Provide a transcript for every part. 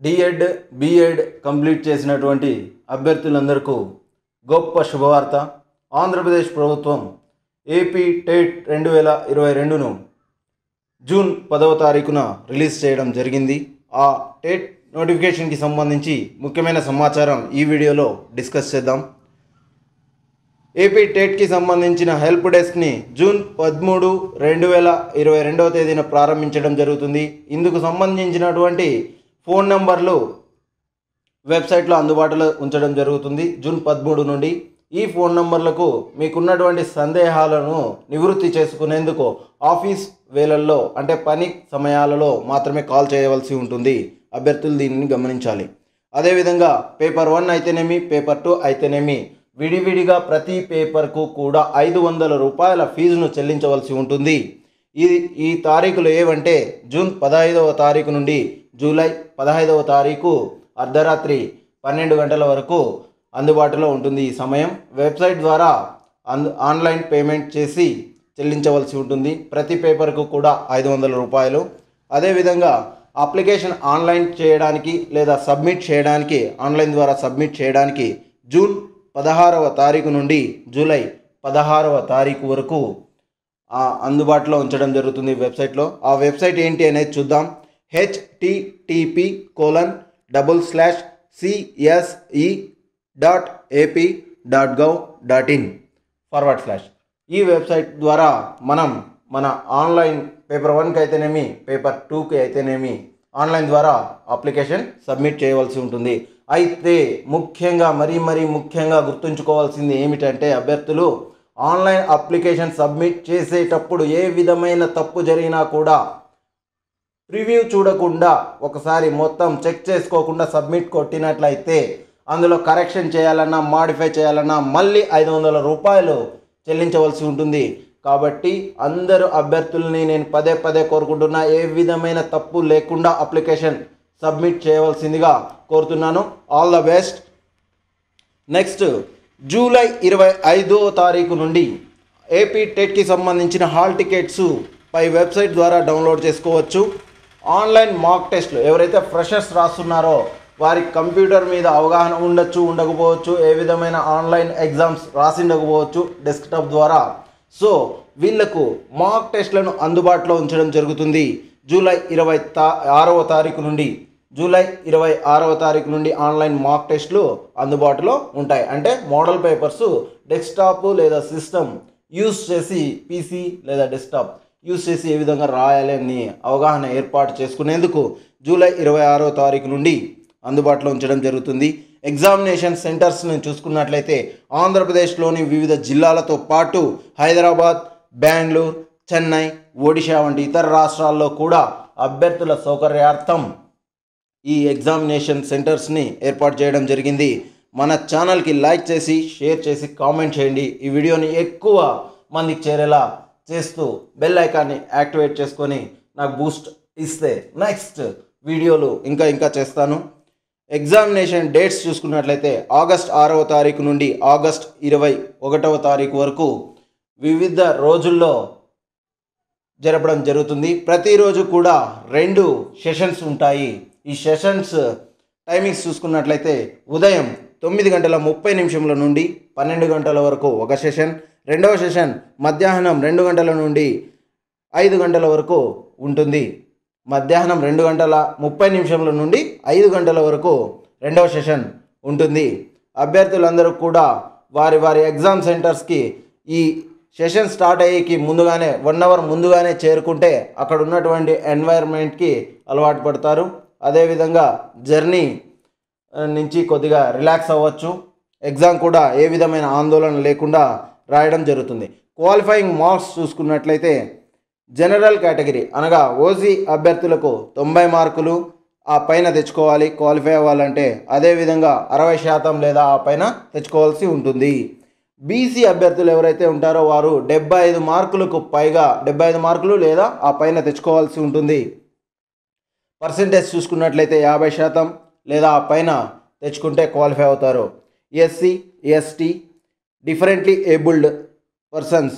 DEd BEd complete చేసినటువంటి అభ్యర్థులందరికీ గొప్ప శుభవార్త ఆంధ్రప్రదేశ్ ప్రభుత్వం ఏపీ టెట్ రెండు వేల ఇరవై రెండును జూన్ పదవ తారీఖున రిలీజ్ చేయడం జరిగింది ఆ టెట్ నోటిఫికేషన్కి సంబంధించి ముఖ్యమైన సమాచారం ఈ వీడియోలో డిస్కస్ చేద్దాం ఏపీ టెట్కి సంబంధించిన హెల్ప్ డెస్క్ని జూన్ పదమూడు రెండు వేల ఇరవై రెండవ తేదీన ప్రారంభించడం జరుగుతుంది ఇందుకు సంబంధించినటువంటి ఫోన్ నంబర్లు వెబ్సైట్లో అందుబాటులో ఉంచడం జరుగుతుంది జూన్ పదమూడు నుండి ఈ ఫోన్ నంబర్లకు మీకున్నటువంటి సందేహాలను నివృత్తి చేసుకునేందుకు ఆఫీస్ వేళల్లో అంటే పని సమయాలలో మాత్రమే కాల్ చేయవలసి ఉంటుంది అభ్యర్థులు దీనిని గమనించాలి అదేవిధంగా పేపర్ వన్ అయితేనేమి పేపర్ టూ అయితేనేమి విడివిడిగా ప్రతి పేపర్కు కూడా ఐదు వందల రూపాయల ఫీజును చెల్లించవలసి ఉంటుంది ఈ ఈ తారీఖులు ఏవంటే జూన్ పదహైదవ తారీఖు నుండి జూలై పదహైదవ తారీఖు అర్ధరాత్రి పన్నెండు గంటల వరకు అందుబాటులో ఉంటుంది ఈ సమయం వెబ్సైట్ ద్వారా అందు ఆన్లైన్ పేమెంట్ చేసి చెల్లించవలసి ఉంటుంది ప్రతి పేపర్కు కూడా ఐదు వందల రూపాయలు అదేవిధంగా అప్లికేషన్ ఆన్లైన్ చేయడానికి లేదా సబ్మిట్ చేయడానికి ఆన్లైన్ ద్వారా సబ్మిట్ చేయడానికి జూన్ పదహారవ తారీఖు నుండి జూలై పదహారవ తారీఖు వరకు ఆ అందుబాటులో ఉంచడం జరుగుతుంది వెబ్సైట్లో ఆ వెబ్సైట్ ఏంటి అనేది చూద్దాం HTTP colon double slash CSE dot AP dot gov dot in forward slash ఈ వెబ్సైట్ ద్వారా మనం మన ఆన్లైన్ పేపర్ వన్కి అయితేనేమి పేపర్ టూకి అయితేనేమి ఆన్లైన్ ద్వారా అప్లికేషన్ సబ్మిట్ చేయవలసి ఉంటుంది అయితే ముఖ్యంగా మరీ మరీ ముఖ్యంగా గుర్తుంచుకోవాల్సింది ఏమిటంటే అభ్యర్థులు ఆన్లైన్ అప్లికేషన్ సబ్మిట్ చేసేటప్పుడు ఏ విధమైన తప్పు జరిగినా కూడా రివ్యూ చూడకుండా ఒకసారి మొత్తం చెక్ చేసుకోకుండా సబ్మిట్ కొట్టినట్లయితే అందులో కరెక్షన్ చేయాలన్నా మాడిఫై చేయాలన్నా మళ్ళీ ఐదు వందల రూపాయలు చెల్లించవలసి ఉంటుంది కాబట్టి అందరు అభ్యర్థుల్ని నేను పదే పదే కోరుకుంటున్నా ఏ విధమైన తప్పు లేకుండా అప్లికేషన్ సబ్మిట్ చేయవలసిందిగా కోరుతున్నాను all the best next July ఇరవై ఐదో తారీఖు నుండి ఏపీ టెట్కి సంబంధించిన హాల్ టికెట్స్ పై వెబ్సైట్ ద్వారా డౌన్లోడ్ చేసుకోవచ్చు ఆన్లైన్ మాక్ టెస్ట్లు ఎవరైతే ఫ్రెషర్స్ రాస్తున్నారో వారి కంప్యూటర్ మీద అవగాహన ఉండొచ్చు ఉండకపోవచ్చు ఏ విధమైన ఆన్లైన్ ఎగ్జామ్స్ రాసిండకపోవచ్చు డెస్క్టాప్ ద్వారా సో వీళ్లకు మాక్ టెస్ట్లను అందుబాటులో ఉంచడం జరుగుతుంది జూలై ఇరవై తా ఆరవ తారీఖు నుండి జూలై ఇరవై ఆరవ తారీఖు నుండి ఆన్లైన్ మాక్ టెస్ట్లు అందుబాటులో ఉంటాయి అంటే మోడల్ పేపర్స్ డెస్క్టాప్ లేదా సిస్టమ్ యూస్ చేసి పీసీ లేదా డెస్క్టాప్ యూస్ చేసి ఏ విధంగా రాయాలి అని అవగాహన ఏర్పాటు చేసుకునేందుకు జూలై ఇరవై ఆరో తారీఖు నుండి అందుబాటులో ఉంచడం జరుగుతుంది ఎగ్జామినేషన్ సెంటర్స్ని చూసుకున్నట్లయితే ఆంధ్రప్రదేశ్లోని వివిధ జిల్లాలతో పాటు హైదరాబాద్ బెంగళూరు చెన్నై ఒడిషా వంటి ఇతర రాష్ట్రాల్లో కూడా అభ్యర్థుల సౌకర్యార్థం ఈ ఎగ్జామినేషన్ సెంటర్స్ని ఏర్పాటు చేయడం జరిగింది మన ఛానల్కి లైక్ చేసి షేర్ చేసి కామెంట్ చేయండి ఈ వీడియోని ఎక్కువ మందికి చేరేలా చేస్తూ బెల్ ఐకాన్ని యాక్టివేట్ చేసుకొని నాకు బూస్ట్ ఇస్తే నెక్స్ట్ వీడియోలు ఇంకా ఇంకా చేస్తాను ఎగ్జామినేషన్ డేట్స్ చూసుకున్నట్లయితే ఆగస్ట్ ఆరవ తారీఖు నుండి ఆగస్ట్ ఇరవై ఒకటవ తారీఖు వరకు వివిధ రోజుల్లో జరపడం జరుగుతుంది ప్రతిరోజు కూడా రెండు సెషన్స్ ఉంటాయి ఈ సెషన్స్ టైమింగ్స్ చూసుకున్నట్లయితే ఉదయం తొమ్మిది గంటల ముప్పై నిమిషంల నుండి పన్నెండు గంటల వరకు ఒక సెషన్ రెండవ సెషన్ మధ్యాహ్నం రెండు గంటల నుండి ఐదు గంటల వరకు ఉంటుంది మధ్యాహ్నం రెండు గంటల ముప్పై నిమిషంల నుండి ఐదు గంటల వరకు రెండవ సెషన్ ఉంటుంది అభ్యర్థులందరూ కూడా వారి వారి ఎగ్జామ్ సెంటర్స్కి ఈ సెషన్ స్టార్ట్ అయ్యేకి ముందుగానే వన్ అవర్ ముందుగానే చేరుకుంటే అక్కడ ఉన్నటువంటి ఎన్వైర్న్మెంట్కి అలవాటు పడతారు అదేవిధంగా జర్నీ ఆ, నుంచి కొద్దిగా రిలాక్స్ అవ్వచ్చు ఎగ్జామ్ కూడా ఏ విధమైన ఆందోళన లేకుండా రాయడం జరుగుతుంది క్వాలిఫైయింగ్ మార్క్స్ చూసుకున్నట్లయితే జనరల్ కేటగిరీ అనగా ఓసీ అభ్యర్థులకు తొంభై మార్కులు ఆ పైన తెచ్చుకోవాలి క్వాలిఫై అవ్వాలంటే అదేవిధంగా అరవై శాతం లేదా ఆ పైన తెచ్చుకోవాల్సి ఉంటుంది బీసీ అభ్యర్థులు ఎవరైతే ఉంటారో వారు డెబ్బై ఐదు మార్కులకు పైగా డెబ్బై ఐదు మార్కులు లేదా ఆ పైన తెచ్చుకోవాల్సి ఉంటుంది పర్సంటేజ్ చూసుకున్నట్లయితే యాభై శాతం లేదా ఆ పైన తెచ్చుకుంటే క్వాలిఫై అవుతారు SC ST differently abled persons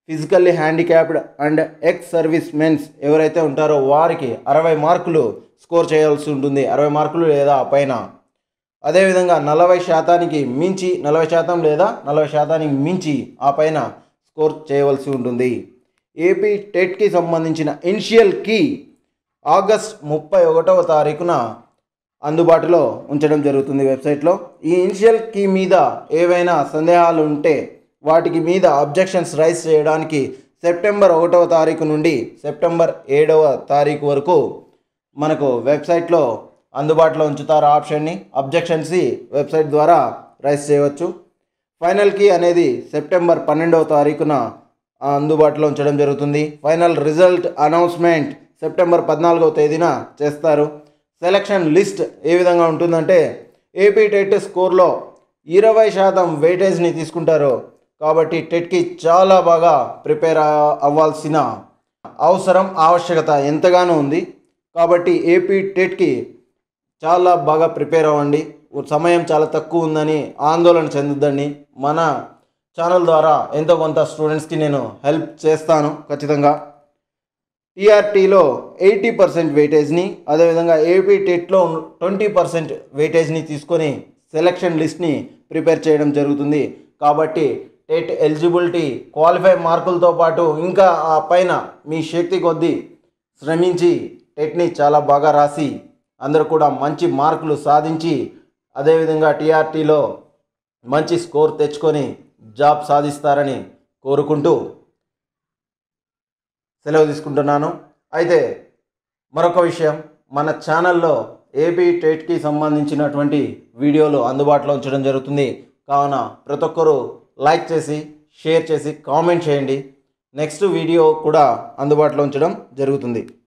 physically handicapped and ex service mens ఎవరైతే ఉంటారో వారికి అరవై మార్కులు స్కోర్ చేయాల్సి ఉంటుంది అరవై మార్కులు లేదా పైన అదేవిధంగా నలభై శాతానికి మించి నలభై శాతం లేదా నలభై శాతానికి మించి ఆ పైన స్కోర్ చేయవలసి ఉంటుంది ఏపీ టెట్కి సంబంధించిన ఇనిషియల్ కీ ఆగస్ట్ ముప్పై ఒకటవ తారీఖున అందుబాటులో ఉంచడం జరుగుతుంది వెబ్సైట్లో ఈ ఇనిషియల్ కీ మీద ఏవైనా సందేహాలు ఉంటే వాటికి మీద అబ్జెక్షన్స్ రైజ్ చేయడానికి సెప్టెంబర్ ఒకటవ తారీఖు నుండి సెప్టెంబర్ ఏడవ తారీఖు వరకు మనకు వెబ్సైట్లో అందుబాటులో ఉంచుతారు ఆప్షన్ని అబ్జెక్షన్స్ వెబ్సైట్ ద్వారా రైజ్ చేయవచ్చు ఫైనల్ కీ అనేది సెప్టెంబర్ పన్నెండవ తారీఖున అందుబాటులో ఉంచడం జరుగుతుంది ఫైనల్ రిజల్ట్ అనౌన్స్మెంట్ సెప్టెంబర్ పద్నాలుగవ తేదీన చేస్తారు సెలక్షన్ లిస్ట్ ఏ విధంగా ఉంటుందంటే ఏపీ టెట్ స్కోర్లో ఇరవై శాతం వెయిటేజ్ని తీసుకుంటారు కాబట్టి టెట్కి చాలా బాగా ప్రిపేర్ అవ్వాల్సిన అవసరం ఆవశ్యకత ఎంతగానో ఉంది కాబట్టి ఏపీ టెట్కి చాలా బాగా ప్రిపేర్ అవ్వండి సమయం చాలా తక్కువ ఉందని ఆందోళన చెందొద్దండి మన ఛానల్ ద్వారా ఎంతో కొంత స్టూడెంట్స్కి నేను హెల్ప్ చేస్తాను ఖచ్చితంగా టీఆర్టీలో ఎయిటీ పర్సెంట్ వెయిటేజ్ని అదేవిధంగా ఏపీ టెట్లో ట్వంటీ పర్సెంట్ వెయిటేజ్ని తీసుకొని సెలక్షన్ లిస్ట్ని ప్రిపేర్ చేయడం జరుగుతుంది కాబట్టి టెట్ ఎలిజిబిలిటీ క్వాలిఫై మార్కులతో పాటు ఇంకా ఆ పైన మీ శక్తి కొద్దీ శ్రమించి టెట్ని చాలా బాగా రాసి అందరూ కూడా మంచి మార్కులు సాధించి అదేవిధంగా టీఆర్టీలో మంచి స్కోర్ తెచ్చుకొని జాబ్ సాధిస్తారని కోరుకుంటూ సెలవు తీసుకుంటున్నాను అయితే మరొక విషయం మన ఛానల్లో ఏపీ టెట్కి సంబంధించినటువంటి వీడియోలు అందుబాటులో ఉంచడం జరుగుతుంది కావున ప్రతి ఒక్కరూ లైక్ చేసి షేర్ చేసి కామెంట్ చేయండి నెక్స్ట్ వీడియో కూడా అందుబాటులో ఉంచడం జరుగుతుంది